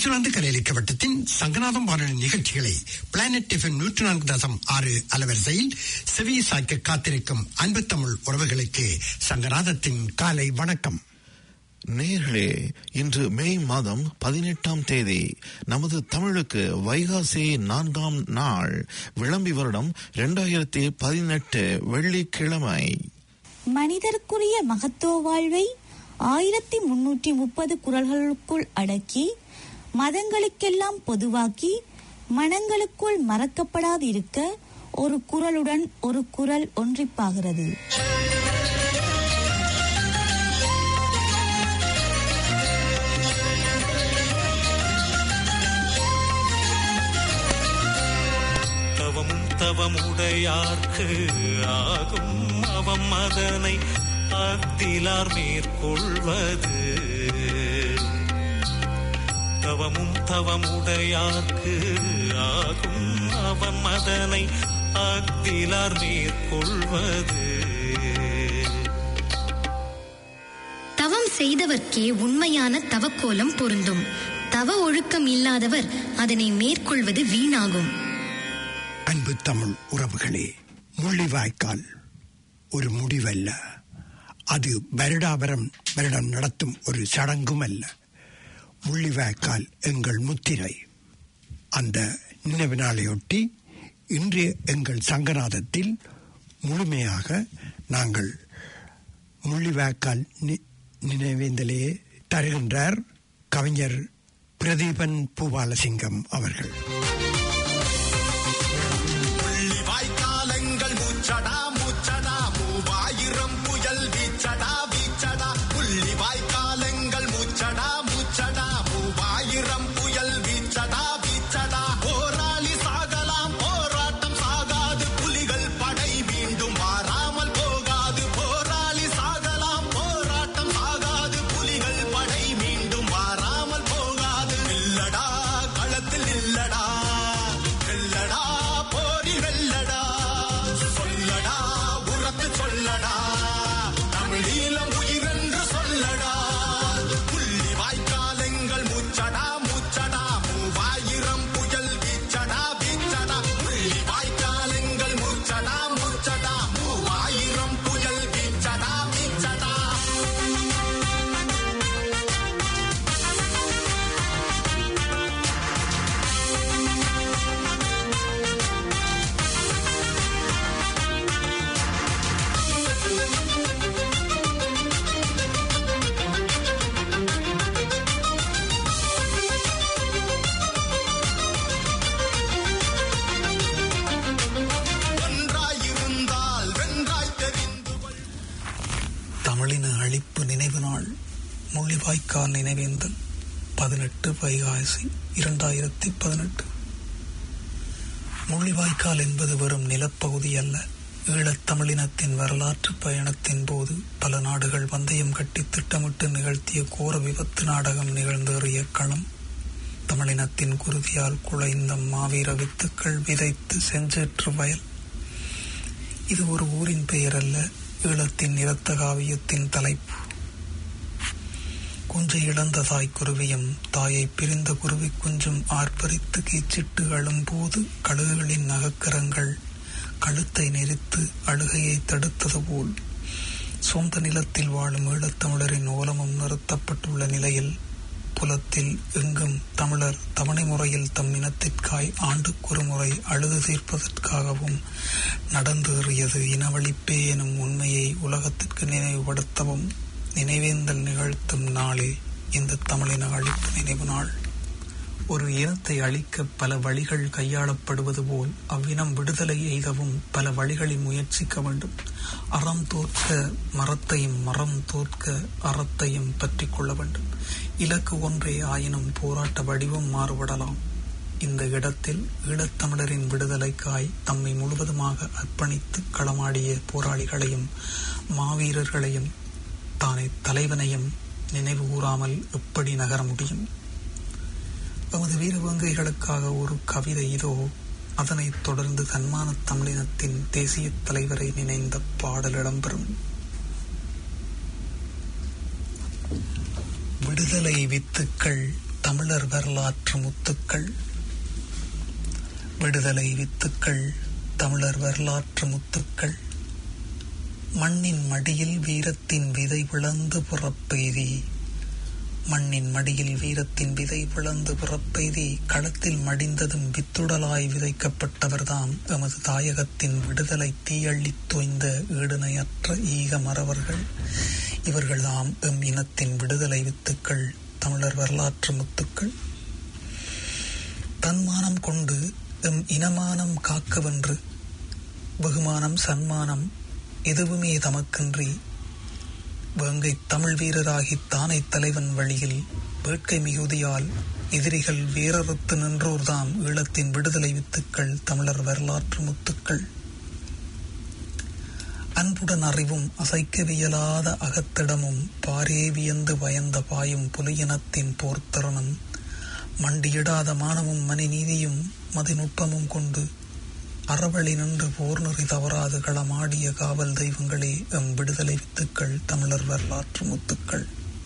New Zealand கலையளிக்க வட்டத்தின் சங்கநாதம் வானொலி நிகழ்ச்சிகளை பிளானட் எஃப்எம் நூற்றி நான்கு தசம் ஆறு அலவரிசையில் செவி சாய்க்க காத்திருக்கும் அன்பு தமிழ் உறவுகளுக்கு சங்கநாதத்தின் காலை வணக்கம் நேர்களே இன்று மே மாதம் பதினெட்டாம் தேதி நமது தமிழுக்கு வைகாசி நான்காம் நாள் விளம்பி வருடம் இரண்டாயிரத்தி பதினெட்டு வெள்ளிக்கிழமை மனிதருக்குரிய மகத்துவ வாழ்வை ஆயிரத்தி முன்னூற்றி முப்பது குரல்களுக்குள் அடக்கி மதங்களுக்கெல்லாம் பொதுவாக்கி மனங்களுக்குள் மறக்கப்படாதிருக்க ஒரு குரலுடன் ஒரு குரல் ஒன்றிப்பாகிறது தவமும் தவமுடையார்க்கு ஆகும் அவம் அதனை அத்திலார் மேற்கொள்வது தவமும் தவமுடையார்க்கு ஆகும் அவம் அதனை அத்திலார் மேற்கொள்வது தவம் செய்தவர்க்கே உண்மையான தவக்கோலம் பொருந்தும் தவ ஒழுக்கம் இல்லாதவர் அதனை மேற்கொள்வது வீணாகும் அன்பு தமிழ் உறவுகளே முள்ளிவாய்க்கால் ஒரு முடிவல்ல அது வருடாவரம் வருடம் நடத்தும் ஒரு சடங்கும் அல்ல முள்ளிவாய்க்கால் எங்கள் முத்திரை அந்த நினைவு நாளையொட்டி இன்றைய எங்கள் சங்கநாதத்தில் முழுமையாக நாங்கள் முள்ளிவாய்க்கால் நி- நினைவேந்தலையே தருகின்றார் கவிஞர் பிரதீபன் பூபாலசிங்கம் அவர்கள் வாய்க்காலங்கள் மூச்சடா மூச்சடா மூவாயிரம் புயல் வீச்சடா வீச்சடா புள்ளி வாய்க்காலங்கள் மூச்சடா மூச்சடா மூவாயிரம் புயல் வீச்சடா வீச்சடா போராளி சாகலாம் போராட்டம் சாகாது புலிகள் படை மீண்டும் வாராமல் போகாது போராளி சாகலாம் போராட்டம் சாகாது புலிகள் படை மீண்டும் வாராமல் போகாது இல்லடா களத்தில் இல்லடா வெல்லடா போரில் வெல்லடா சொல்லடா உரத்து சொல்லடா தமிழீழம் உயிரென்று சொல்லடா புள்ளி வாய்க்காலங்கள் மூச்சடா மூச்சடா மூவாயிரம் புயல் வீச்சடா வீச்சடா புள்ளி வாய்க்காலங்கள் மூச்சடா மூச்சடா மூவாயிரம் புயல் வீச்சடா வீச்சடா ஒன்றாயிருந்தால் வென்றாய் தெரிந்து கொள் தமிழின அழிப்பு நினைவு நாள் முள்ளிவாய்க்கால் நினைவேந்தல் பதினெட்டு வைகாசி இரண்டாயிரத்தி பதினெட்டு முள்ளிவாய்க்கால் என்பது வெறும் நிலப்பகுதி அல்ல ஈழத் தமிழினத்தின் வரலாற்று பயணத்தின் போது பல நாடுகள் வந்தயம் கட்டி திட்டமிட்டு நிகழ்த்திய கோர விபத்து நாடகம் நிகழ்ந்தேறிய களம் தமிழினத்தின் குருதியால் குழைந்த மாவீர வித்துக்கள் விதைத்து செஞ்சேற்று வயல் இது ஒரு ஊரின் பெயர் அல்ல ஈழத்தின் இரத்த காவியத்தின் தலைப்பு குஞ்சை இழந்த தாய் குருவியும் தாயை பிரிந்த குருவி குஞ்சும் ஆர்ப்பரித்து கீச்சிட்டு அழும்போது கழுகுகளின் நகக்கரங்கள் கழுத்தை நெரித்து அழுகையை தடுத்தது போல் சொந்த நிலத்தில் வாழும் ஈழத்தமிழரின் ஓலமும் நிறுத்தப்பட்டுள்ள நிலையில் புலத்தில் எங்கும் தமிழர் தவணை முறையில் தம் இனத்திற்காய் ஆண்டுக்கொரு முறை அழுது தீர்ப்பதற்காகவும் நடந்தேறியது இனவழிப்பே எனும் உண்மையை உலகத்திற்கு நினைவுபடுத்தவும் நினைவேந்தல் நிகழ்த்தும் நாளே இந்த தமிழின அழிப்பு நினைவு நாள் ஒரு இனத்தை அழிக்க பல வழிகள் கையாளப்படுவது போல் அவ்வினம் விடுதலை எய்தவும் பல வழிகளில் முயற்சிக்க வேண்டும் அறம் தோற்க மரத்தையும் மரம் தோற்க அறத்தையும் பற்றி கொள்ள வேண்டும் இலக்கு ஒன்றே ஆயினும் போராட்ட வடிவம் மாறுபடலாம் இந்த இடத்தில் ஈழத்தமிழரின் விடுதலைக்காய் தம்மை முழுவதுமாக அர்ப்பணித்து களமாடிய போராளிகளையும் மாவீரர்களையும் தானே தலைவனையும் நினைவு கூறாமல் எப்படி நகர முடியும் எமது வீரவங்கைகளுக்காக ஒரு கவிதை இதோ அதனைத் தொடர்ந்து தன்மான தமிழினத்தின் தேசிய தலைவரை நினைந்த பாடல் இடம்பெறும் விடுதலை வித்துக்கள் தமிழர் வரலாற்று முத்துக்கள் விடுதலை வித்துக்கள் தமிழர் வரலாற்று முத்துக்கள் மண்ணின் மடியில் வீரத்தின் விதை விளந்து புறப்பெய்தி மண்ணின் மடியில் வீரத்தின் விதை பிளந்து பிறப்பெய்தி களத்தில் மடிந்ததும் வித்துடலாய் விதைக்கப்பட்டவர்தாம் எமது தாயகத்தின் விடுதலை தீயள்ளித் தோய்ந்த ஈடுணையற்ற ஈக மறவர்கள் இவர்கள்தாம் எம் இனத்தின் விடுதலை வித்துக்கள் தமிழர் வரலாற்று முத்துக்கள் தன்மானம் கொண்டு எம் இனமானம் காக்கவென்று வெகுமானம் சன்மானம் எதுவுமே தமக்கின்றி வேங்கை தமிழ் வீரராகி தானை தலைவன் வழியில் வேட்கை மிகுதியால் எதிரிகள் வேரறுத்து நின்றோர்தாம் ஈழத்தின் விடுதலை வித்துக்கள் தமிழர் வரலாற்று முத்துக்கள் அன்புடன் அறிவும் அசைக்கவியலாத அகத்திடமும் பாரே வியந்து பயந்த பாயும் புலியினத்தின் போர்த்தருணம் மண்டியிடாத மானமும் மணிநீதியும் மதிநுட்பமும் கொண்டு அறவழி நின்று போர் நெறி தவறாது களமாடிய காவல் தெய்வங்களே எம் விடுதலை வித்துக்கள் தமிழர் வரலாற்று முத்துக்கள்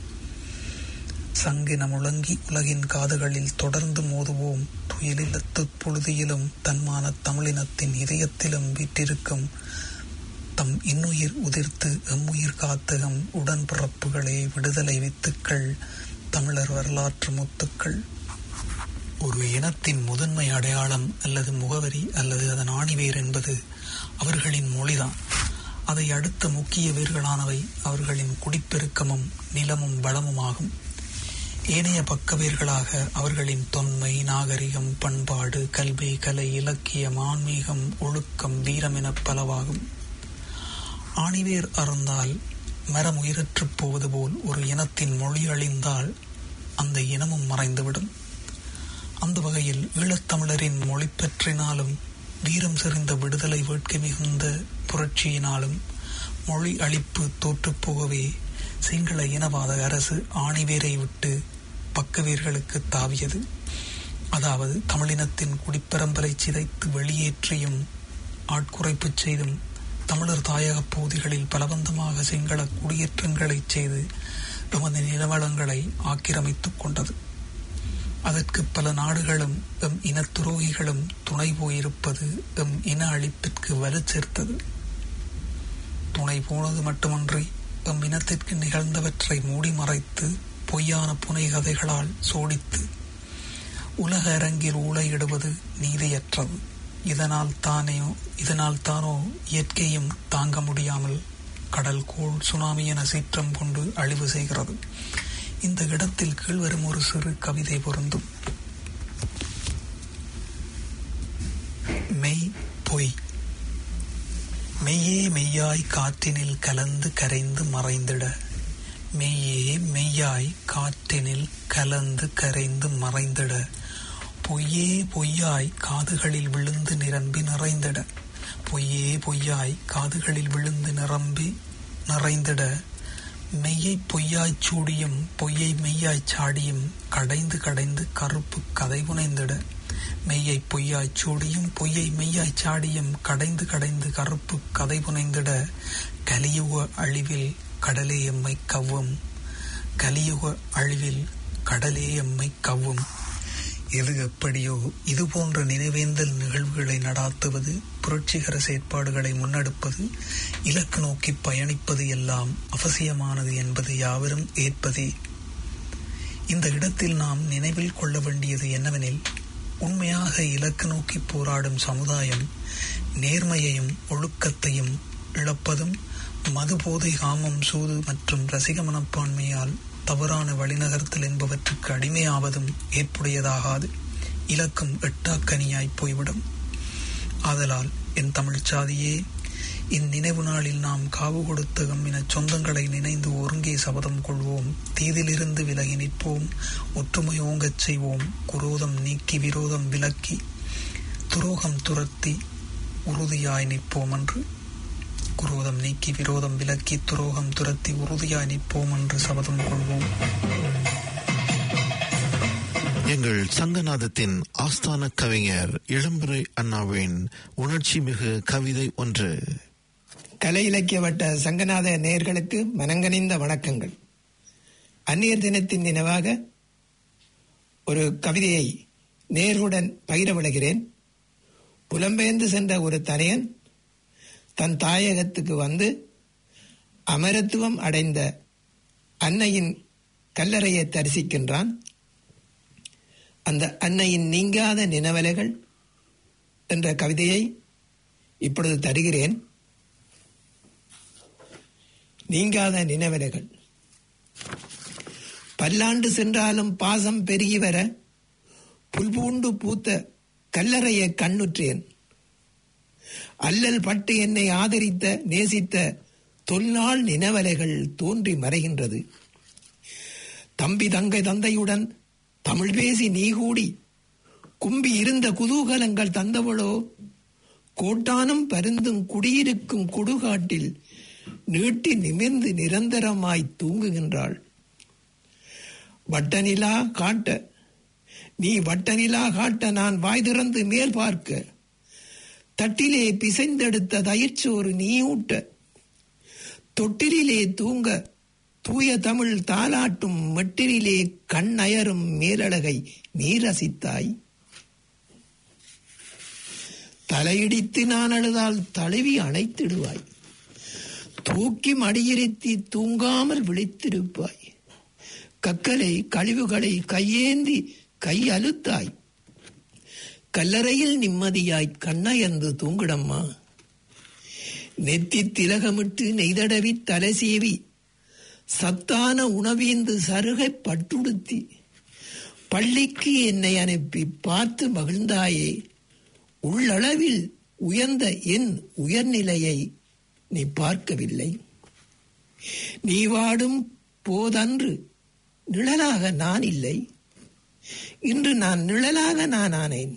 சங்கின முழங்கி உலகின் காதுகளில் தொடர்ந்து மோதுவோம் துயிலில் புழுதியிலும் தன்மான தமிழினத்தின் இதயத்திலும் வீற்றிருக்கும் தம் இன்னுயிர் உதிர்த்து எம்முயிர் காத்து எம் உடன்பிறப்புகளே விடுதலை வித்துக்கள் தமிழர் வரலாற்று முத்துக்கள் ஒரு இனத்தின் முதன்மை அடையாளம் அல்லது முகவரி அல்லது அதன் ஆணிவேர் என்பது அவர்களின் மொழிதான் அதை அடுத்த முக்கிய வேர்களானவை அவர்களின் குடிப்பெருக்கமும் நிலமும் வளமுமாகும் ஏனைய பக்கவேர்களாக அவர்களின் தொன்மை நாகரிகம் பண்பாடு கல்வி கலை இலக்கியம் ஆன்மீகம் ஒழுக்கம் வீரம் என பலவாகும் ஆணிவேர் அறந்தால் மரம் உயிரற்றுப் போவது போல் ஒரு இனத்தின் மொழி அழிந்தால் அந்த இனமும் மறைந்துவிடும் அந்த வகையில் ஈழத்தமிழரின் மொழி பற்றினாலும் வீரம் செறிந்த விடுதலை வேட்கை மிகுந்த புரட்சியினாலும் மொழி அழிப்பு தோற்றுப் போகவே சிங்கள இனவாத அரசு ஆணிவேரை விட்டு பக்கவேர்களுக்கு தாவியது அதாவது தமிழினத்தின் குடிப்பரம்பரை சிதைத்து வெளியேற்றியும் ஆட்குறைப்பு செய்தும் தமிழர் தாயக பகுதிகளில் பலவந்தமாக சிங்கள குடியேற்றங்களை செய்து எமது நிலவளங்களை ஆக்கிரமித்துக் கொண்டது அதற்கு பல நாடுகளும் எம் இன துரோகிகளும் துணை போயிருப்பது எம் இன அழிப்பிற்கு வலு சேர்த்தது துணை போனது மட்டுமன்றி எம் இனத்திற்கு நிகழ்ந்தவற்றை மூடி மறைத்து பொய்யான புனை கதைகளால் சோடித்து உலக அரங்கில் ஊழையிடுவது நீதியற்றது இதனால் தானே இதனால் தானோ இயற்கையும் தாங்க முடியாமல் கடல் கோள் சுனாமி என சீற்றம் கொண்டு அழிவு செய்கிறது இந்த இடத்தில் கீழ்வரும் ஒரு சிறு கவிதை பொருந்தும் மெய் பொய் மெய்யே மெய்யாய் காற்றினில் கலந்து கரைந்து மறைந்திட மெய்யே மெய்யாய் காற்றினில் கலந்து கரைந்து மறைந்திட பொய்யே பொய்யாய் காதுகளில் விழுந்து நிரம்பி நிறைந்திட பொய்யே பொய்யாய் காதுகளில் விழுந்து நிரம்பி நிறைந்திட மெய்யை பொய்யாய்ச் சூடியும் பொய்யை மெய்யாய்ச் சாடியும் கடைந்து கடைந்து கருப்பு கதை புனைந்திட மெய்யை பொய்யாய்ச் சூடியும் பொய்யை மெய்யாய்ச் சாடியும் கடைந்து கடைந்து கருப்பு கதை புனைந்திட கலியுக அழிவில் கடலே எம்மை கவ்வும் கலியுக அழிவில் கடலே எம்மை கவ்வும் எது எப்படியோ இது போன்ற நினைவேந்தல் நிகழ்வுகளை நடாத்துவது புரட்சிகர செயற்பாடுகளை முன்னெடுப்பது இலக்கு நோக்கி பயணிப்பது எல்லாம் அவசியமானது என்பது யாவரும் ஏற்பதே இந்த இடத்தில் நாம் நினைவில் கொள்ள வேண்டியது என்னவெனில் உண்மையாக இலக்கு நோக்கி போராடும் சமுதாயம் நேர்மையையும் ஒழுக்கத்தையும் இழப்பதும் மது போதை காமம் சூது மற்றும் ரசிக மனப்பான்மையால் தவறான வழிநகர்த்தல் என்பவற்றுக்கு அடிமையாவதும் ஏற்புடையதாகாது இலக்கம் எட்டாக்கனியாய் போய்விடும் ஆதலால் என் தமிழ்ச் சாதியே இந்நினைவு நாளில் நாம் காவு கொடுத்த கம்மின சொந்தங்களை நினைந்து ஒருங்கே சபதம் கொள்வோம் தீதிலிருந்து விலகி நிற்போம் ஒற்றுமை ஓங்கச் செய்வோம் குரோதம் நீக்கி விரோதம் விலக்கி துரோகம் துரத்தி உறுதியாய் நிற்போம் என்று குரோதம் நீக்கி விரோதம் விலக்கி துரோகம் துரத்தி உறுதியாய் நிற்போம் என்று சபதம் கொள்வோம் எங்கள் சங்கநாதத்தின் ஆஸ்தான கவிஞர் இளம்பரை அண்ணாவின் உணர்ச்சி மிகு கவிதை ஒன்று கலை இலக்கிய வட்ட சங்கநாத நேயர்களுக்கு மனங்கனிந்த வணக்கங்கள் அந்நியர் தினத்தின் நினைவாக ஒரு கவிதையை நேர்களுடன் பகிர விளைகிறேன் புலம்பெயர்ந்து சென்ற ஒரு தனையன் தன் தாயகத்துக்கு வந்து அமரத்துவம் அடைந்த அன்னையின் கல்லறையை தரிசிக்கின்றான் அந்த அன்னையின் நீங்காத நினைவலைகள் என்ற கவிதையை இப்பொழுது தருகிறேன் நீங்காத நினைவலைகள் பல்லாண்டு சென்றாலும் பாசம் பெருகி வர புல்பூண்டு பூத்த கல்லறையை கண்ணுற்றேன் அல்லல் பட்டு என்னை ஆதரித்த நேசித்த தொல்நாள் நினைவலைகள் தோன்றி மறைகின்றது தம்பி தங்கை தந்தையுடன் தமிழ் பேசி நீ கூடி கும்பி இருந்த குதூகலங்கள் தந்தவளோ கோட்டானும் பருந்தும் குடியிருக்கும் குடுகாட்டில் நீட்டி நிமிர்ந்து நிரந்தரமாய் தூங்குகின்றாள் வட்டநிலா காட்ட நீ வட்டநிலா காட்ட நான் வாய் திறந்து மேல் பார்க்க தட்டிலே பிசைந்தெடுத்த தயிர்ச்சோறு நீ ஊட்ட தொட்டிலே தூங்க தூய தமிழ் தாலாட்டும் மெட்டிலே கண்ணயரும் மேலழகை நீ ரசித்தாய் தலையிடித்து நான் அழுதால் தழுவி அணைத்திடுவாய் தூக்கி மடியிருத்தி தூங்காமல் விழித்திருப்பாய் கக்கலை கழிவுகளை கையேந்தி கை அழுத்தாய் கல்லறையில் நிம்மதியாய் கண்ணயர்ந்து தூங்கிடம்மா நெத்தி திலகமிட்டு நெய்தடவி தலை சீவி சத்தான உணவீந்து சருகை பட்டுடுத்தி பள்ளிக்கு என்னை அனுப்பி பார்த்து மகிழ்ந்தாயே உள்ளளவில் உயர்ந்த என் உயர்நிலையை நீ பார்க்கவில்லை நீ வாடும் போதன்று நிழலாக நான் இல்லை இன்று நான் நிழலாக நான் ஆனேன்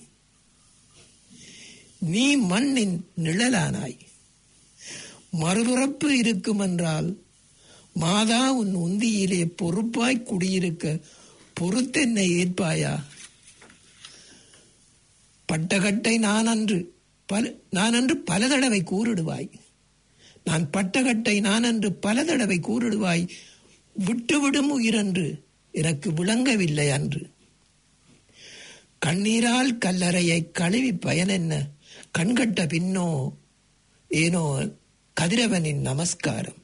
நீ மண்ணின் நிழலானாய் மறுபிறப்பு இருக்கும் என்றால் மாதா உன் உந்தியிலே பொறுப்பாய் குடியிருக்க பொறுத்தென்னை ஏற்பாயா பட்டகட்டை நான் அன்று பல நான் அன்று பல தடவை கூறிடுவாய் நான் பட்டகட்டை நான் அன்று பல தடவை கூறிடுவாய் விட்டுவிடும் உயிரன்று எனக்கு விளங்கவில்லை அன்று கண்ணீரால் கல்லறையை கழுவி பயன் என்ன கண்கட்ட பின்னோ ஏனோ கதிரவனின் நமஸ்காரம்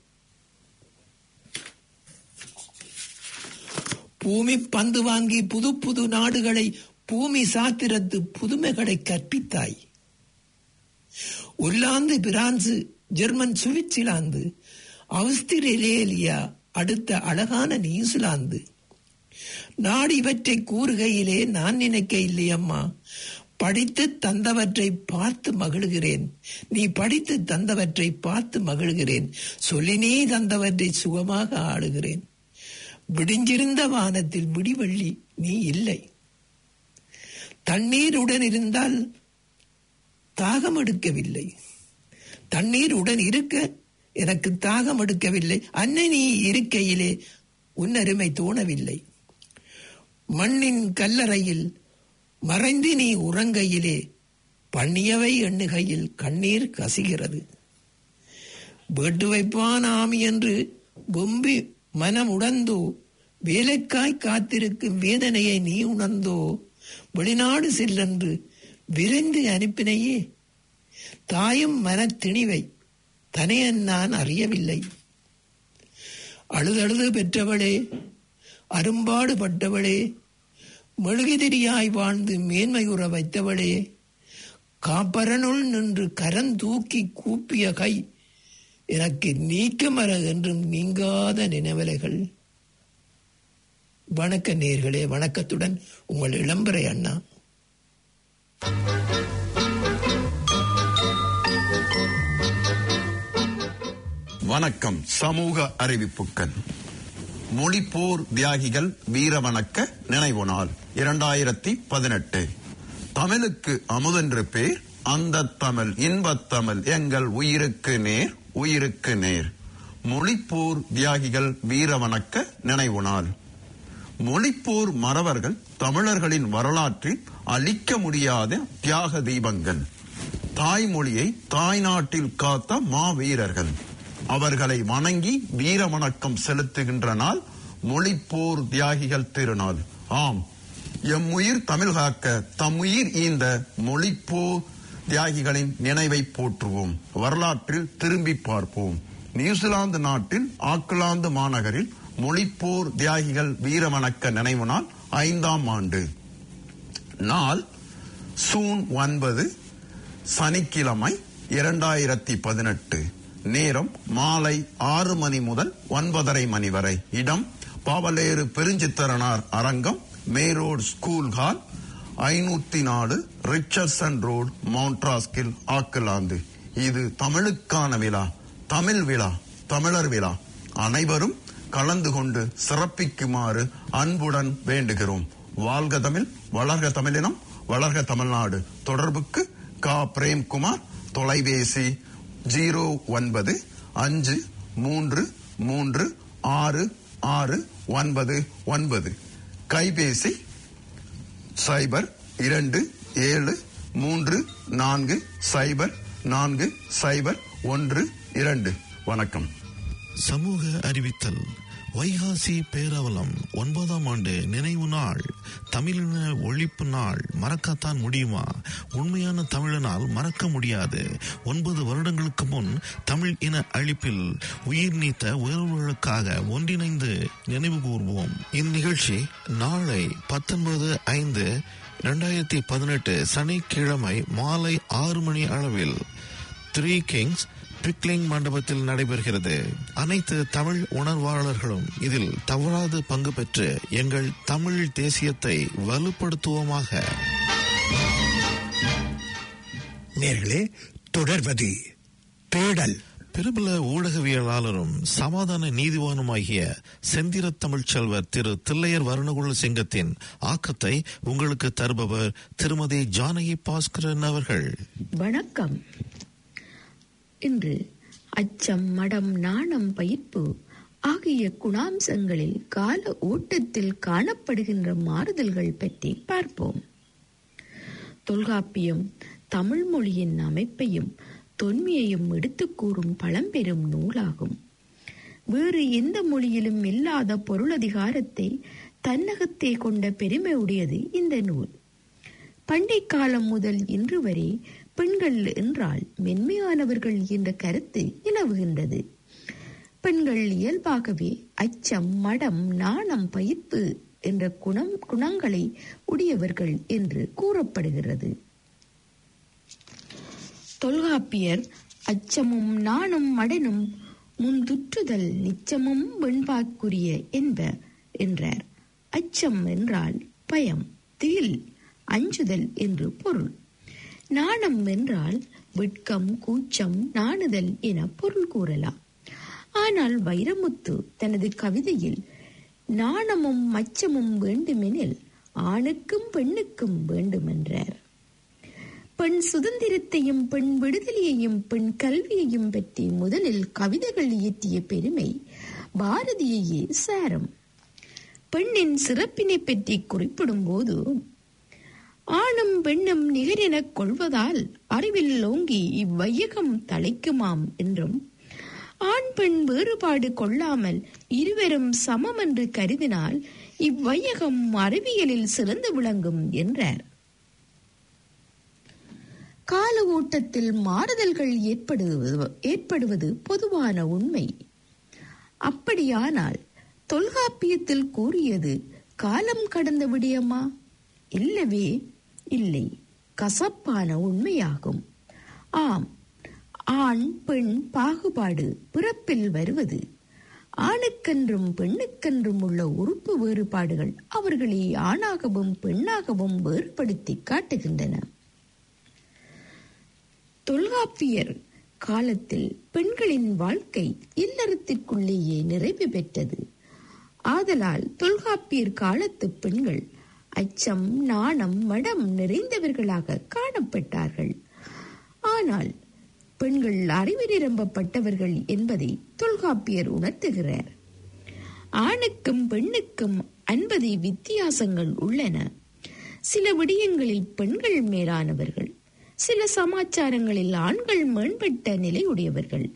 பூமி பந்து வாங்கி புது புது நாடுகளை பூமி சாத்திரத்து புதுமைகளை கற்பித்தாய் Holland France German Switzerland Australia அடுத்த அழகான நியூசிலாந்து நாடு இவற்றை கூறுகையிலே நான் நினைக்க இல்லையம்மா படித்து தந்தவற்றை பார்த்து மகிழ்கிறேன் நீ படித்து தந்தவற்றை பார்த்து மகிழ்கிறேன் சொல்லினே தந்தவற்றை சுகமாக ஆடுகிறேன் விடிஞ்சிருந்த வானத்தில் விடிவள்ளி நீ இல்லை தண்ணீருடன் இருந்தால் தாகம் எடுக்கவில்லை தண்ணீர் உடன் இருக்க எனக்கு தாகம் எடுக்கவில்லை அன்னை நீ இருக்கையிலே உன்னருமை தோணவில்லை மண்ணின் கல்லறையில் மறைந்து நீ உறங்கையிலே பண்ணியவை எண்ணுகையில் கண்ணீர் கசிகிறது வேட்டு வைப்பான் ஆமி என்று பொம்பி மனம் உணர்ந்தோ வேலைக்காய் காத்திருக்கும் வேதனையை நீ உணர்ந்தோ வெளிநாடு செல்லென்று விரைந்து அனுப்பினையே தாயும் மனத்திணிவை தனையன் நான் அறியவில்லை அழுதழுது பெற்றவளே அரும்பாடு பட்டவளே மெழுகுதிரியாய் வாழ்ந்து மேன்மையுற வைத்தவளே காப்பரனுள் நின்று கரந்தூக்கி கூப்பிய கை எனக்கு நீக்கமர என்றும் நீங்காத நினைவலைகள் வணக்க நேர்களே வணக்கத்துடன் உங்கள் இளம்பரை அண்ணா வணக்கம் சமூக அறிவிப்புகள் மொழிப்போர் தியாகிகள் வீரவணக்க நினைவு நாள் இரண்டாயிரத்தி பதினெட்டு தமிழுக்கு அமுதென்று பேர் அந்த தமிழ் இன்பத் தமிழ் எங்கள் உயிருக்கு நேர் உயிருக்கு நேர் மொழிப்போர் தியாகிகள் வீரவணக்க நினைவு நாள் மொழிப்போர் மறவர்கள் தமிழர்களின் வரலாற்றில் அழிக்க முடியாத தியாக தீபங்கள் தாய்மொழியை தாய்நாட்டில் காத்த மாவீரர்கள் அவர்களை வணங்கி வீர வணக்கம் செலுத்துகின்ற நாள் மொழிப்போர் தியாகிகள் திருநாள் ஆம் எம்முயிர் தமிழ் காக்க தம்முயிர் ஈந்த மொழிப்போ தியாகிகளின் நினைவை போற்றுவோம் வரலாற்றில் திரும்பி பார்ப்போம் நியூசிலாந்து நாட்டின் ஆக்லாந்து மாநகரில் மொழிப்போர் தியாகிகள் வீரவணக்க நினைவு நாள் ஐந்தாம் ஆண்டு நாள் சூன் ஒன்பது சனிக்கிழமை இரண்டாயிரத்தி பதினெட்டு நேரம் மாலை ஆறு மணி முதல் ஒன்பதரை மணி வரை இடம் பாவலேறு பெருஞ்சித்திரனார் அரங்கம் மேரோட் ஸ்கூல் ஹால் ஐநூத்தி நாலு ரிச்சர்சன் ரோடு மவுண்ட்ராஸ்கில் ஆக்கலாந்து இது தமிழுக்கான விழா தமிழ் விழா தமிழர் விழா அனைவரும் கலந்து கொண்டு சிறப்பிக்குமாறு அன்புடன் வேண்டுகிறோம் வாழ்க தமிழ் வளர்க தமிழினம் வளர்க தமிழ்நாடு தொடர்புக்கு கா பிரேம்குமார் தொலைபேசி ஜீரோ ஒன்பது அஞ்சு மூன்று மூன்று ஆறு ஆறு ஒன்பது ஒன்பது கைபேசி சைபர் இரண்டு ஏழு மூன்று நான்கு சைபர் நான்கு சைபர் ஒன்று இரண்டு வணக்கம் சமூக அறிவித்தல் வைகாசி பேரவலம் ஒன்பதாம் ஆண்டு நினைவு நாள் தமிழின ஒழிப்பு நாள் மறக்கத்தான் முடியுமா உண்மையான தமிழனால் மறக்க முடியாது ஒன்பது வருடங்களுக்கு முன் தமிழ் இன அழிப்பில் உயிர் நீத்த உயர்வுகளுக்காக ஒன்றிணைந்து நினைவு கூர்வோம் இந்நிகழ்ச்சி நாளை பத்தொன்பது ஐந்து இரண்டாயிரத்தி பதினெட்டு சனிக்கிழமை மாலை ஆறு மணி அளவில் த்ரீ கிங்ஸ் பிக்லிங் மண்டபத்தில் நடைபெறுகிறது அனைத்து தமிழ் உணர்வாளர்களும் இதில் தவறாது பங்கு பெற்று எங்கள் தமிழ் தேசியத்தை வலுப்படுத்துவோமாக நேர்களே தொடர்வது தேடல் பிரபல ஊடகவியலாளரும் சமாதான நீதிவானுமாகிய செந்திர தமிழ்ச் செல்வர் திரு தில்லையர் வருணகுல சிங்கத்தின் ஆக்கத்தை உங்களுக்கு தருபவர் திருமதி ஜானகி பாஸ்கரன் அவர்கள் வணக்கம் இன்று அச்சம் மடம் நாணம் பயிர்ப்பு ஆகிய குணாம்சங்களில் கால ஓட்டத்தில் காணப்படுகின்ற மாறுதல்கள் பற்றி பார்ப்போம் தொல்காப்பியம் தமிழ் மொழியின் அமைப்பையும் தொன்மையையும் எடுத்துக் கூறும் பழம்பெரும் நூலாகும் வேறு எந்த மொழியிலும் இல்லாத பொருளதிகாரத்தை தன்னகத்தே கொண்ட பெருமை உடையது இந்த நூல் பண்டை காலம் முதல் இன்று வரை பெண்கள் என்றால் மென்மையானவர்கள் என்ற கருத்து நிலவுகின்றது பெண்கள் இயல்பாகவே அச்சம் மடம் நாணம் பயிர்ப்பு என்ற குணம் குணங்களை உடையவர்கள் என்று கூறப்படுகிறது தொல்காப்பியர் அச்சமும் நாணும் மடனும் முந்துற்றுதல் நிச்சமும் வெண்பாக்குரிய என்ப என்றார் அச்சம் என்றால் பயம் திகில் அஞ்சுதல் என்று பொருள் நாணம் என்றால் வெட்கம் கூச்சம் நாணுதல் என பொருள் கூறலாம் ஆனால் வைரமுத்து தனது கவிதையில் நாணமும் மச்சமும் வேண்டுமெனில் ஆணுக்கும் பெண்ணுக்கும் வேண்டுமென்றார் பெண் சுதந்திரத்தையும் பெண் விடுதலையையும் பெண் கல்வியையும் பற்றி முதலில் கவிதைகள் இயற்றிய பெருமை பாரதியையே சாரும் பெண்ணின் சிறப்பினை பற்றி குறிப்பிடும் போது ஆணும் பெண்ணும் நிகரெனக் கொள்வதால் அறிவில் ஓங்கி இவ்வையகம் தழைக்குமாம் என்றும் ஆண் பெண் வேறுபாடு கொள்ளாமல் இருவரும் சமம் என்று கருதினால் இவ்வையகம் அறிவியலில் சிறந்து விளங்கும் என்றார் கால ஓட்டத்தில் மாறுதல்கள் ஏற்படுவது ஏற்படுவது பொதுவான உண்மை அப்படியானால் தொல்காப்பியத்தில் கூறியது காலம் கடந்த விடயமா இல்லவே இல்லை கசப்பான உண்மையாகும் ஆம் ஆண் பெண் பாகுபாடு பிறப்பில் வருவது ஆணுக்கென்றும் பெண்ணுக்கென்றும் உள்ள உறுப்பு வேறுபாடுகள் அவர்களை ஆணாகவும் பெண்ணாகவும் வேறுபடுத்தி காட்டுகின்றன தொல்காப்பியர் காலத்தில் பெண்களின் வாழ்க்கை இல்லறத்திற்குள்ளேயே நிறைவு பெற்றது ஆதலால் தொல்காப்பியர் காலத்து பெண்கள் அச்சம் நாணம் மடம் நிறைந்தவர்களாக காணப்பட்டார்கள் ஆனால் பெண்கள் அறிவு நிரம்பப்பட்டவர்கள் என்பதை தொல்காப்பியர் உணர்த்துகிறார் ஆணுக்கும் பெண்ணுக்கும் அன்பதை வித்தியாசங்கள் உள்ளன சில விடயங்களில் பெண்கள் மேலானவர்கள் சில சமாச்சாரங்களில் ஆண்கள் மேம்பட்ட நிலையுடையவர்கள்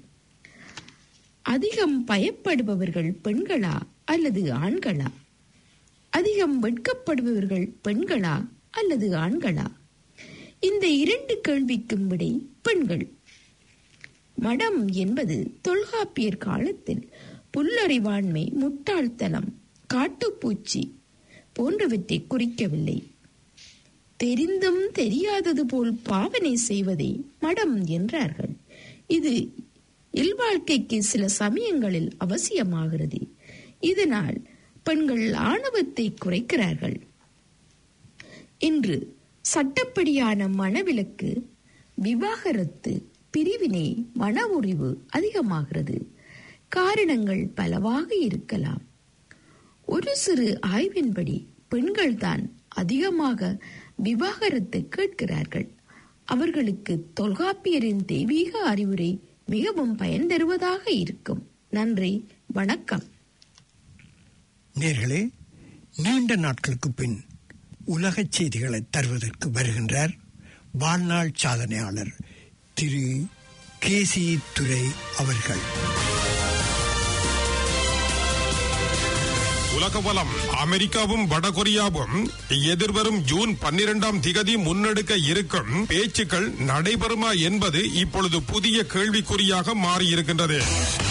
அதிகம் பயப்படுபவர்கள் பெண்களா அல்லது ஆண்களா அதிகம் வெட்கப்படுபவர்கள் பெண்களா அல்லது ஆண்களா இந்த இரண்டு கேள்விக்கும் விடை பெண்கள் மடம் என்பது தொல்காப்பியர் காலத்தில் புல்லறிவாண்மை முட்டாள்தனம் காட்டுப்பூச்சி போன்றவற்றை குறிக்கவில்லை தெரிந்தும் தெரியாதது போல் பாவனை செய்வதை மடம் என்றார்கள் இது இல்வாழ்க்கைக்கு சில சமயங்களில் அவசியமாகிறது இதனால் பெண்கள் ஆணவத்தை குறைக்கிறார்கள் இன்று சட்டப்படியான மனவிலக்கு விவாகரத்து பிரிவினை மன உறிவு அதிகமாகிறது காரணங்கள் பலவாக இருக்கலாம் ஒரு சிறு ஆய்வின்படி பெண்கள்தான் அதிகமாக விவாகரத்து கேட்கிறார்கள் அவர்களுக்கு தொல்காப்பியரின் தெய்வீக அறிவுரை மிகவும் பயன் தருவதாக இருக்கும் நன்றி வணக்கம் நேர்களே நீண்ட நாட்களுக்கு பின் உலக செய்திகளை தருவதற்கு வருகின்றார் வாழ்நாள் சாதனையாளர் திரு கேசி துரை அவர்கள் உலக வலம் அமெரிக்காவும் வடகொரியாவும் எதிர்வரும் ஜூன் பன்னிரெண்டாம் திகதி முன்னெடுக்க இருக்கும் பேச்சுக்கள் நடைபெறுமா என்பது இப்பொழுது புதிய கேள்விக்குறியாக மாறியிருக்கின்றது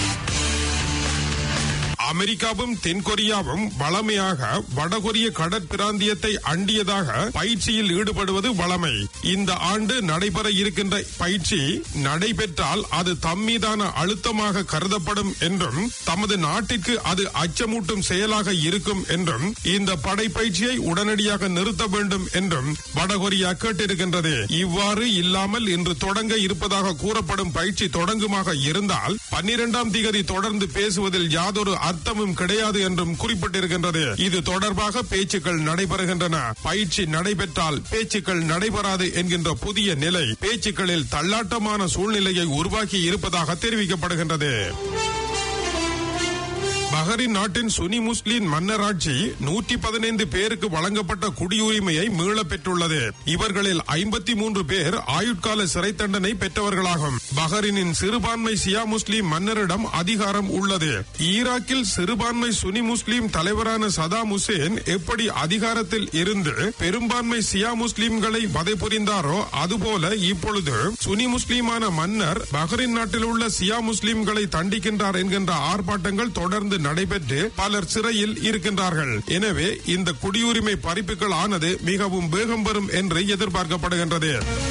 அமெரிக்காவும் தென்கொரியாவும் வளமையாக வடகொரிய கடற்பிராந்தியத்தை அண்டியதாக பயிற்சியில் ஈடுபடுவது வளமை இந்த ஆண்டு நடைபெற இருக்கின்ற பயிற்சி நடைபெற்றால் அது தம்மீதான அழுத்தமாக கருதப்படும் என்றும் தமது நாட்டிற்கு அது அச்சமூட்டும் செயலாக இருக்கும் என்றும் இந்த படைப்பயிற்சியை உடனடியாக நிறுத்த வேண்டும் என்றும் வடகொரியா கேட்டிருக்கின்றது இவ்வாறு இல்லாமல் இன்று தொடங்க இருப்பதாக கூறப்படும் பயிற்சி தொடங்குமாக இருந்தால் பன்னிரெண்டாம் திகதி தொடர்ந்து பேசுவதில் யாதொரு அர்த்தமும் கிடையாது என்றும் குறிப்பிட்டிருக்கின்றது இது தொடர்பாக பேச்சுக்கள் நடைபெறுகின்றன பயிற்சி நடைபெற்றால் பேச்சுக்கள் நடைபெறாது என்கின்ற புதிய நிலை பேச்சுக்களில் தள்ளாட்டமான சூழ்நிலையை உருவாக்கி இருப்பதாக தெரிவிக்கப்படுகின்றது பஹரின் நாட்டின் சுனி முஸ்லிம் மன்னராட்சி நூற்றி பதினைந்து பேருக்கு வழங்கப்பட்ட குடியுரிமையை மீள பெற்றுள்ளது இவர்களில் ஐம்பத்தி மூன்று பேர் ஆயுட்கால சிறை தண்டனை பெற்றவர்களாகும் பஹரினின் சிறுபான்மை சியா முஸ்லிம் மன்னரிடம் அதிகாரம் உள்ளது ஈராக்கில் சிறுபான்மை சுனி முஸ்லிம் தலைவரான சதாம் ஹுசேன் எப்படி அதிகாரத்தில் இருந்து பெரும்பான்மை சியா முஸ்லிம்களை வதை புரிந்தாரோ அதுபோல இப்பொழுது சுனி முஸ்லிமான மன்னர் பஹரின் நாட்டில் உள்ள சியா முஸ்லிம்களை தண்டிக்கின்றார் என்கின்ற ஆர்ப்பாட்டங்கள் தொடர்ந்து நடைபெற்று பலர் சிறையில் இருக்கின்றார்கள் எனவே இந்த குடியுரிமை பறிப்புகள் ஆனது மிகவும் வேகம் பெறும் என்று எதிர்பார்க்கப்படுகின்றது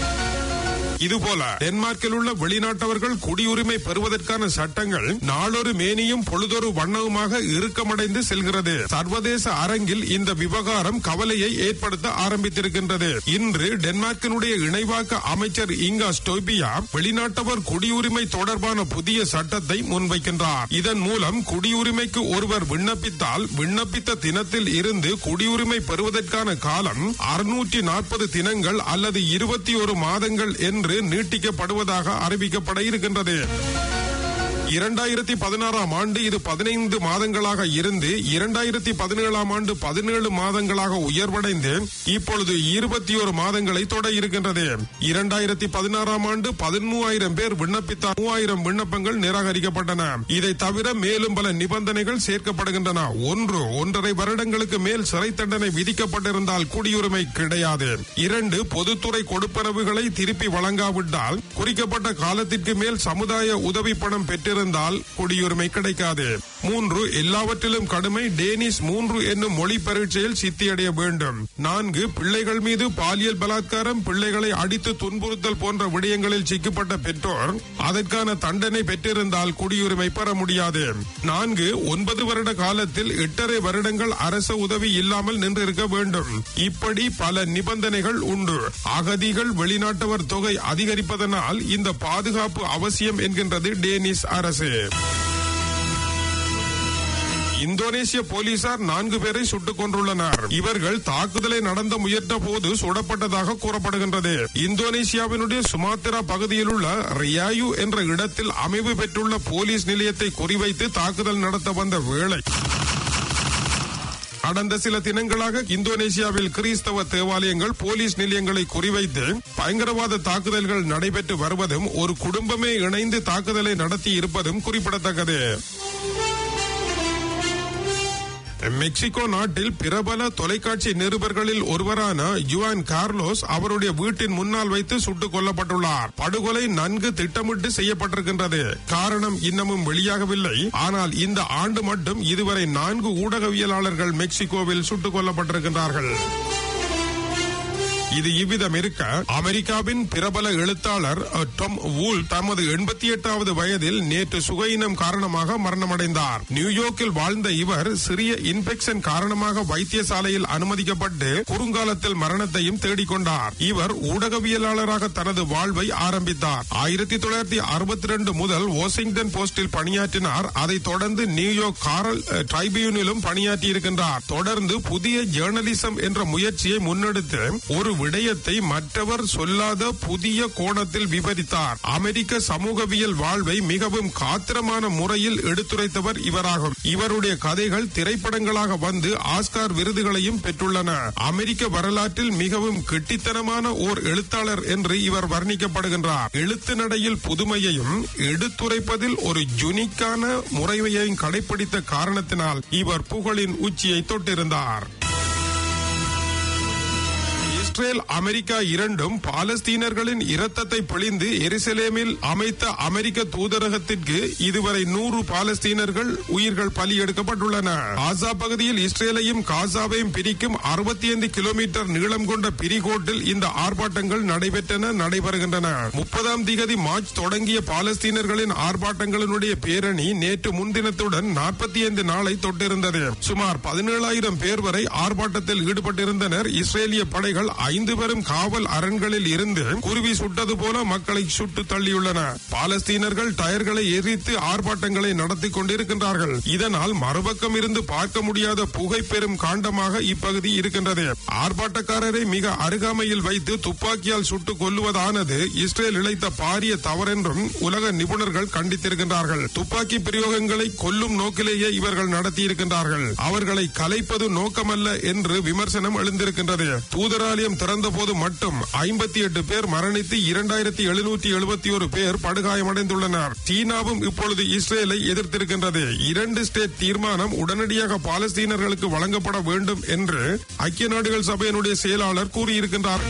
இதுபோல டென்மார்க்கில் உள்ள வெளிநாட்டவர்கள் குடியுரிமை பெறுவதற்கான சட்டங்கள் நாளொரு மேனியும் பொழுதொரு வண்ணவுமாக இறுக்கமடைந்து செல்கிறது சர்வதேச அரங்கில் இந்த விவகாரம் கவலையை ஏற்படுத்த ஆரம்பித்திருக்கின்றது இன்று டென்மார்க்கினுடைய இணைவாக்க அமைச்சர் இங்கா ஸ்டோபியா வெளிநாட்டவர் குடியுரிமை தொடர்பான புதிய சட்டத்தை முன்வைக்கின்றார் இதன் மூலம் குடியுரிமைக்கு ஒருவர் விண்ணப்பித்தால் விண்ணப்பித்த தினத்தில் இருந்து குடியுரிமை பெறுவதற்கான காலம் அறுநூற்றி நாற்பது தினங்கள் அல்லது இருபத்தி ஒரு மாதங்கள் என்று நீட்டிக்கப்படுவதாக அறிவிக்கப்பட இருக்கின்றது இரண்டாயிரத்தி பதினாறாம் ஆண்டு இது பதினைந்து மாதங்களாக இருந்து இரண்டாயிரத்தி பதினேழாம் ஆண்டு பதினேழு மாதங்களாக உயர்வடைந்து இப்பொழுது இருபத்தி ஒரு மாதங்களை தொட இருக்கின்றது இரண்டாயிரத்தி பதினாறாம் ஆண்டு பதிமூவாயிரம் பேர் விண்ணப்பித்த மூவாயிரம் விண்ணப்பங்கள் நிராகரிக்கப்பட்டன இதை தவிர மேலும் பல நிபந்தனைகள் சேர்க்கப்படுகின்றன ஒன்று ஒன்றரை வருடங்களுக்கு மேல் சிறை தண்டனை விதிக்கப்பட்டிருந்தால் குடியுரிமை கிடையாது இரண்டு பொதுத்துறை கொடுப்பனவுகளை திருப்பி வழங்காவிட்டால் குறிக்கப்பட்ட காலத்திற்கு மேல் சமுதாய உதவி பணம் பெற்று இருந்தால் குடியுரிமை கிடைக்காது மூன்று எல்லாவற்றிலும் கடுமை டேனிஷ் மூன்று என்னும் மொழி பரீட்சையில் சித்தியடைய வேண்டும் நான்கு பிள்ளைகள் மீது பாலியல் பலாத்காரம் பிள்ளைகளை அடித்து துன்புறுத்தல் போன்ற விடயங்களில் சிக்கப்பட்ட பெற்றோர் அதற்கான தண்டனை பெற்றிருந்தால் குடியுரிமை பெற முடியாது நான்கு ஒன்பது வருட காலத்தில் எட்டரை வருடங்கள் அரச உதவி இல்லாமல் நின்றிருக்க வேண்டும் இப்படி பல நிபந்தனைகள் உண்டு அகதிகள் வெளிநாட்டவர் தொகை அதிகரிப்பதனால் இந்த பாதுகாப்பு அவசியம் என்கின்றது டேனிஷ் அரசு இந்தோனேசிய போலீசார் நான்கு பேரை சுட்டுக் கொண்டுள்ளனர் இவர்கள் தாக்குதலை நடந்த முயன்ற போது சுடப்பட்டதாக கூறப்படுகின்றது இந்தோனேசியாவினுடைய சுமாத்திரா பகுதியில் உள்ள ரியாயு என்ற இடத்தில் அமைவு பெற்றுள்ள போலீஸ் நிலையத்தை குறிவைத்து தாக்குதல் நடத்த வந்த வேளை கடந்த சில தினங்களாக இந்தோனேசியாவில் கிறிஸ்தவ தேவாலயங்கள் போலீஸ் நிலையங்களை குறிவைத்து பயங்கரவாத தாக்குதல்கள் நடைபெற்று வருவதும் ஒரு குடும்பமே இணைந்து தாக்குதலை நடத்தி இருப்பதும் குறிப்பிடத்தக்கது மெக்சிகோ நாட்டில் பிரபல தொலைக்காட்சி நிருபர்களில் ஒருவரான யுவான் கார்லோஸ் அவருடைய வீட்டின் முன்னால் வைத்து சுட்டுக் கொல்லப்பட்டுள்ளார் படுகொலை நன்கு திட்டமிட்டு செய்யப்பட்டிருக்கின்றது காரணம் இன்னமும் வெளியாகவில்லை ஆனால் இந்த ஆண்டு மட்டும் இதுவரை நான்கு ஊடகவியலாளர்கள் மெக்சிகோவில் சுட்டுக் கொல்லப்பட்டிருக்கின்றார்கள் இது இவ்விதம் இருக்க அமெரிக்காவின் பிரபல எழுத்தாளர் அஹ், டாம் வூல் தமது எண்பத்தி எட்டாவது வயதில் நேற்று சுகையினம் காரணமாக மரணமடைந்தார் நியூயார்க்கில் வாழ்ந்த இவர் சிறிய இன்ஃபெக்ஷன் காரணமாக வைத்தியசாலையில் அனுமதிக்கப்பட்டு குறுங்காலத்தில் மரணத்தையும் தேடிக்கொண்டார் இவர் ஊடகவியலாளராக தனது வாழ்வை ஆரம்பித்தார் ஆயிரத்தி தொள்ளாயிரத்தி அறுபத்தி ரெண்டு முதல் வாஷிங்டன் போஸ்டில் பணியாற்றினார் அதைத் தொடர்ந்து நியூயார்க் காரல் அஹ், ட்ரைபியூனிலும் பணியாற்றி இருக்கின்றார் தொடர்ந்து புதிய ஜேர்னலிசம் என்ற முயற்சியை முன்னெடுத்து ஒரு விடயத்தை மற்றவர் சொல்லாத புதிய கோணத்தில் விவரித்தார் அமெரிக்க சமூகவியல் வாழ்வை மிகவும் காத்திரமான முறையில் எடுத்துரைத்தவர் இவராகும் இவருடைய கதைகள் திரைப்படங்களாக வந்து ஆஸ்கார் விருதுகளையும் பெற்றுள்ளன அமெரிக்க வரலாற்றில் மிகவும் கெட்டித்தனமான ஓர் எழுத்தாளர் என்று இவர் வர்ணிக்கப்படுகின்றார் எழுத்து நடையில் புதுமையையும் எடுத்துரைப்பதில் ஒரு ஜுனிக்கான முறையையும் கடைபிடித்த காரணத்தினால் இவர் புகழின் உச்சியை தொட்டிருந்தார் இஸ்ரேல் அமெரிக்கா இரண்டும் பாலஸ்தீனர்களின் இரத்தத்தை பிழிந்து எருசலேமில் அமைத்த அமெரிக்க தூதரகத்திற்கு இதுவரை நூறு பாலஸ்தீனர்கள் உயிர்கள் பலி எடுக்கப்பட்டுள்ளன காசா பகுதியில் இஸ்ரேலையும் காசாவையும் பிரிக்கும் அறுபத்தி ஐந்து கிலோமீட்டர் நீளம் கொண்ட பிரிகோட்டில் இந்த ஆர்ப்பாட்டங்கள் நடைபெற்றன நடைபெறுகின்றன முப்பதாம் திகதி மார்ச் தொடங்கிய பாலஸ்தீனர்களின் ஆர்ப்பாட்டங்களினுடைய பேரணி நேற்று முன்தினத்துடன் நாற்பத்தி ஐந்து நாளை தொட்டிருந்தது சுமார் பதினேழாயிரம் பேர் வரை ஆர்ப்பாட்டத்தில் ஈடுபட்டிருந்தனர் இஸ்ரேலிய படைகள் ஐந்து பெரும் காவல் அரண்களில் இருந்து குருவி சுட்டது போல மக்களை சுட்டு தள்ளியுள்ளன பாலஸ்தீனர்கள் டயர்களை எரித்து ஆர்ப்பாட்டங்களை நடத்தி கொண்டிருக்கின்றார்கள் இதனால் மறுபக்கம் இருந்து பார்க்க முடியாத புகை பெரும் காண்டமாக இப்பகுதி இருக்கின்றது ஆர்ப்பாட்டக்காரரை மிக அருகாமையில் வைத்து துப்பாக்கியால் சுட்டுக் கொல்லுவதானது இஸ்ரேல் இழைத்த பாரிய தவறென்றும் உலக நிபுணர்கள் கண்டித்திருக்கின்றார்கள் துப்பாக்கி பிரயோகங்களை கொல்லும் நோக்கிலேயே இவர்கள் நடத்தியிருக்கின்றார்கள் அவர்களை கலைப்பது நோக்கமல்ல என்று விமர்சனம் எழுந்திருக்கின்றது தூதராலயம் திறந்த போது மட்டும் ஐம்பத்தி எட்டு பேர் மரணித்து இரண்டாயிரத்தி எழுநூற்றி எழுபத்தி ஒரு பேர் படுகாயமடைந்துள்ளனர் சீனாவும் இப்பொழுது இஸ்ரேலை எதிர்த்திருக்கின்றது இரண்டு ஸ்டேட் தீர்மானம் உடனடியாக பாலஸ்தீனர்களுக்கு வழங்கப்பட வேண்டும் என்று ஐக்கிய நாடுகள் சபையினுடைய செயலாளர் கூறியிருக்கின்றார்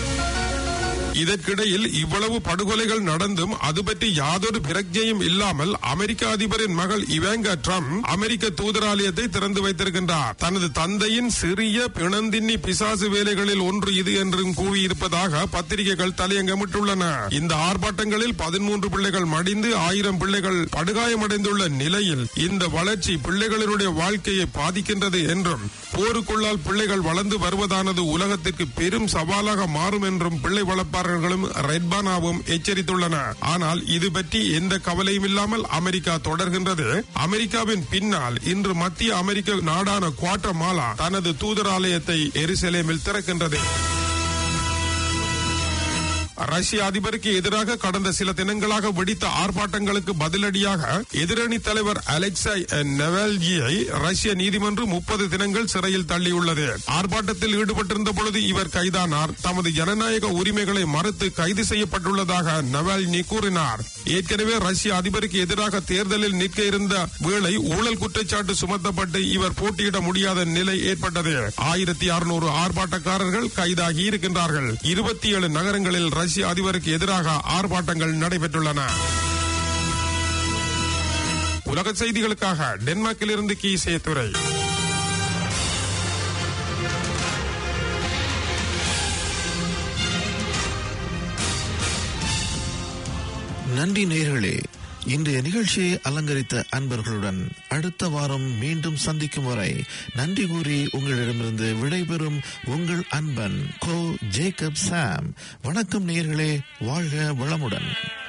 இதற்கிடையில் இவ்வளவு படுகொலைகள் நடந்தும் அது பற்றி யாதொரு பிரஜையும் இல்லாமல் அமெரிக்க அதிபரின் மகள் இவேங்கா ட்ரம்ப் அமெரிக்க தூதராலயத்தை திறந்து வைத்திருக்கின்றார் தனது தந்தையின் சிறிய பிணந்தின்னி பிசாசு வேலைகளில் ஒன்று இது என்றும் கூறியிருப்பதாக பத்திரிகைகள் தலையங்கமிட்டுள்ளன இந்த ஆர்ப்பாட்டங்களில் பதிமூன்று பிள்ளைகள் மடிந்து ஆயிரம் பிள்ளைகள் படுகாயமடைந்துள்ள நிலையில் இந்த வளர்ச்சி பிள்ளைகளினுடைய வாழ்க்கையை பாதிக்கின்றது என்றும் போருக்குள்ளால் பிள்ளைகள் வளர்ந்து வருவதானது உலகத்திற்கு பெரும் சவாலாக மாறும் என்றும் பிள்ளை வளர்ப்பாளர்களும் ரெட்பானாவும் எச்சரித்துள்ளன ஆனால் இது பற்றி எந்த கவலையும் இல்லாமல் அமெரிக்கா தொடர்கின்றது அமெரிக்காவின் பின்னால் இன்று மத்திய அமெரிக்க நாடான குவாட்டமாலா தனது தூதராலயத்தை எருசலேமில் திறக்கின்றது ரஷ்ய அதிபருக்கு எதிராக கடந்த சில தினங்களாக வெடித்த ஆர்ப்பாட்டங்களுக்கு பதிலடியாக எதிரணி தலைவர் அலெக்சாய் நெவல்ஜியை ரஷ்ய நீதிமன்றம் முப்பது தினங்கள் சிறையில் தள்ளியுள்ளது ஆர்ப்பாட்டத்தில் ஈடுபட்டிருந்த பொழுது இவர் கைதானார் தமது ஜனநாயக உரிமைகளை மறுத்து கைது செய்யப்பட்டுள்ளதாக நவால்னி கூறினார் ஏற்கனவே ரஷ்ய அதிபருக்கு எதிராக தேர்தலில் நிற்க இருந்த வேளை ஊழல் குற்றச்சாட்டு சுமத்தப்பட்டு இவர் போட்டியிட முடியாத நிலை ஏற்பட்டது ஆயிரத்தி அறுநூறு ஆர்ப்பாட்டக்காரர்கள் கைதாகி இருக்கின்றார்கள் இருபத்தி ஏழு நகரங்களில் ரஷ்ய அதிபருக்கு எதிராக ஆர்ப்பாட்டங்கள் நடைபெற்றுள்ளன உலக செய்திகளுக்காக டென்மார்க்கில் இருந்து கீசே துறை நன்றி நேயர்களே இன்றைய நிகழ்ச்சியை அலங்கரித்த அன்பர்களுடன் அடுத்த வாரம் மீண்டும் சந்திக்கும் வரை நன்றி கூறி உங்களிடமிருந்து விடைபெறும் உங்கள் அன்பன் கோ ஜேக்கப் சாம் வணக்கம் நேயர்களே வாழ்க வளமுடன்